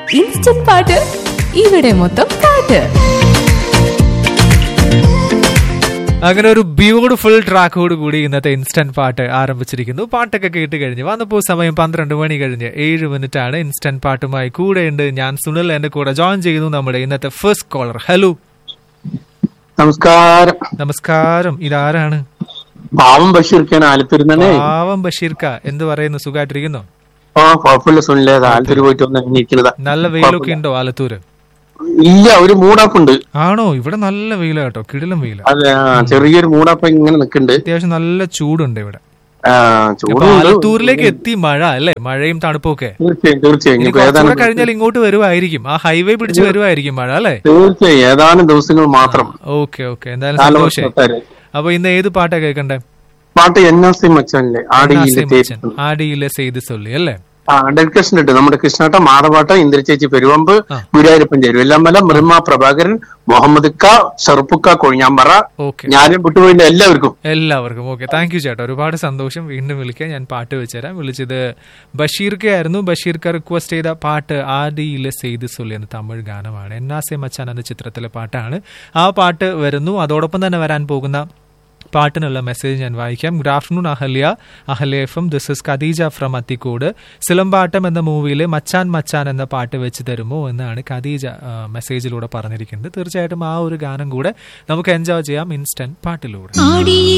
Instant പാട്ട് ഇവിടെ മൊത്തം പാട്ട് അങ്ങനെ ഒരു ബ്യൂട്ടിഫുൾ ട്രാക്കോട് കൂടി ഇന്നത്തെ ഇൻസ്റ്റന്റ് പാട്ട് ആരംഭിച്ചിരിക്കുന്നു പാട്ടൊക്കെ കേട്ട് കഴിഞ്ഞ് വന്നപ്പോൾ സമയം പന്ത്രണ്ട് മണി കഴിഞ്ഞ് ഏഴ് മിനിറ്റ് ആണ് ഇൻസ്റ്റന്റ് പാട്ടുമായി കൂടെയുണ്ട് ഞാൻ സുനിൽ എന്റെ കൂടെ ജോയിൻ ചെയ്യുന്നു നമ്മുടെ ഇന്നത്തെ ഫസ്റ്റ് കോളർ ഹലോ നമസ്കാരം നമസ്കാരം ഇതാരാണ് പാവം ബഷീർക്കാണ് ആലത്തൂരിന്നാണേ പാവം ബഷീർക്ക എന്ത് പറയുന്നു സുഖമായിട്ടിരിക്കുന്നോ ആ കുഴപ്പമില്ല സുനിലേ ആലത്തൂര് പോയിട്ട് വന്ന് ഇരിക്കുന്നതാ നല്ല വെയിലൊക്കെ ഉണ്ടോ ആലത്തൂര് ഇല്ല ഒരു മൂടാപ്പ് ഉണ്ട് ആണോ ഇവിടെ നല്ല വെയില കേട്ടോ കിടിലം വെയില അതെ ആ, ചെറിയൊരു മൂടാപ്പ് ഇങ്ങനെ നിക്കുന്നുണ്ട് അത്യാവശ്യം നല്ല ചൂടുണ്ട് ഇവിടെ ആ ഇപ്പൊ ചൂടുണ്ട് ആലത്തൂരിലേക്ക് എത്തി മഴ അല്ലേ മഴയും തണുപ്പൊക്കെ തീർച്ചയായും തീർച്ചയായും ഇനി ഇനിയിപ്പോ കുറച്ചുകൂടെ ഏതാനും കഴിഞ്ഞാൽ ഇങ്ങോട്ട് വരുമായിരിക്കും ആ ഹൈവേ പിടിച്ച് വരുമായിരിക്കും മഴ അല്ലേ തീർച്ചയായും ഏതാനും ദിവസങ്ങൾ മാത്രം ഓക്കെ ഓക്കെ എന്തായാലും സന്തോഷേ കാലവർഷക്കാര് അപ്പൊ ഇന്ന് ഏത് പാട്ടാ കേൾക്കണ്ടേ പാട്ട് എൻ എസ് സി മച്ചല്ലേ ആടിയിലെ തേച്ച് ആടിയിലെ ചെയ്ത് സൊല്ലി അല്ലേ ആ ഡെഡിക്കേഷൻ ഉണ്ട് നമ്മുടെ കൃഷ്ണാട്ട മാറപാട്ട ഇന്ദ്രചേച്ചി പെരുവമ്പ് ആ. ഗുരുവായൂരപ്പൻ ചേരുവെല്ലാമല മൃമ പ്രഭാകരൻ മുഹമ്മദ് ക ഷർപ്പുക്ക കൊഴിഞ്ഞാമ്പറ ഓക്കെ ഞാനും വിട്ടുപോയില്ല എല്ലാവർക്കും എല്ലാവർക്കും ഓക്കെ താങ്ക് യു ചേട്ടാ ഒരുപാട് സന്തോഷം വീണ്ടും വിളിക്കാൻ ഞാൻ പാട്ട് വെച്ചുതരാം വിളിച്ചത് ബഷീർക്ക് ആയിരുന്നു ബഷീർക്ക് റിക്വസ്റ്റ് ചെയ്ത പാട്ട് ആദിയിലെ സെയ്ത് സൊല്ലി എന്ന തമിഴ് ഗാനമാണ് എന്നാസെ മച്ചാൻ എന്ന ചിത്രത്തിലെ പാട്ടാണ് ആ പാട്ട് വരുന്നു അതോടൊപ്പം തന്നെ വരാൻ പോകുന്ന പാട്ടിനുള്ള മെസ്സേജ് ഞാൻ വായിക്കാം good afternoon Ahalya Ahalya F M this is Khadeeja from Athikode Silambattam എന്ന മൂവിയിലെ മച്ചാൻ മച്ചാൻ എന്ന പാട്ട് വെച്ച് തരുമോ എന്നാണ് ഖദീജ ആ, മെസ്സേജിലൂടെ പറഞ്ഞിരിക്കുന്നത് തീർച്ചയായിട്ടും ആ ഒരു ഗാനം കൂടെ നമുക്ക് എൻജോയ് ചെയ്യാം ഇൻസ്റ്റന്റ് പാട്ടിലൂടെ ആടിയിലെ